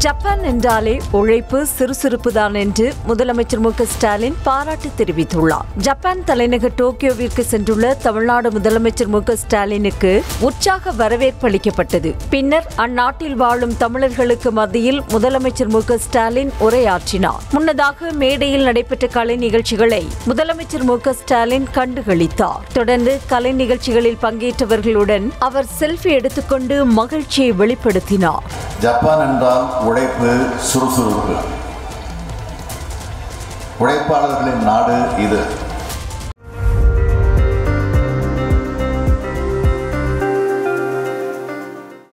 Japan என்றாலே உழைப்பு சுறுசுறுப்பு தான் என்று முதலமைச்சர் மு க ஸ்டாலின் பாராட்டு தெரிவித்துள்ளார் ஜப்பான் தலைநகர் டோக்கியோவிற்கு சென்றுள்ள தமிழ்நாடு முதலமைச்சர் மு க ஸ்டாலினுக்கு உற்சாக வரவேற்பு அளிக்கப்பட்டது பின்னர் அந்நாட்டில் வாழும் தமிழர்களுக்கு மத்தியில் முதலமைச்சர் மு க ஸ்டாலின் உரையாற்றினார் முன்னதாக மேடையில் நடைபெற்ற கலை நிகழ்ச்சிகளை முதலமைச்சர் மு க ஸ்டாலின் கண்டுகளித்தார் தொடர்ந்து கலை நிகழ்ச்சிகளில் பங்கேற்றவர்களுடன் அவர் செல்ஃபி எடுத்துக்கொண்டு மகிழ்ச்சியை வெளிப்படுத்தினார் ஜப்பான் என்றால் உழைப்பு சுறுசுறுப்பு உழைப்பாளர்களின் நாடு இது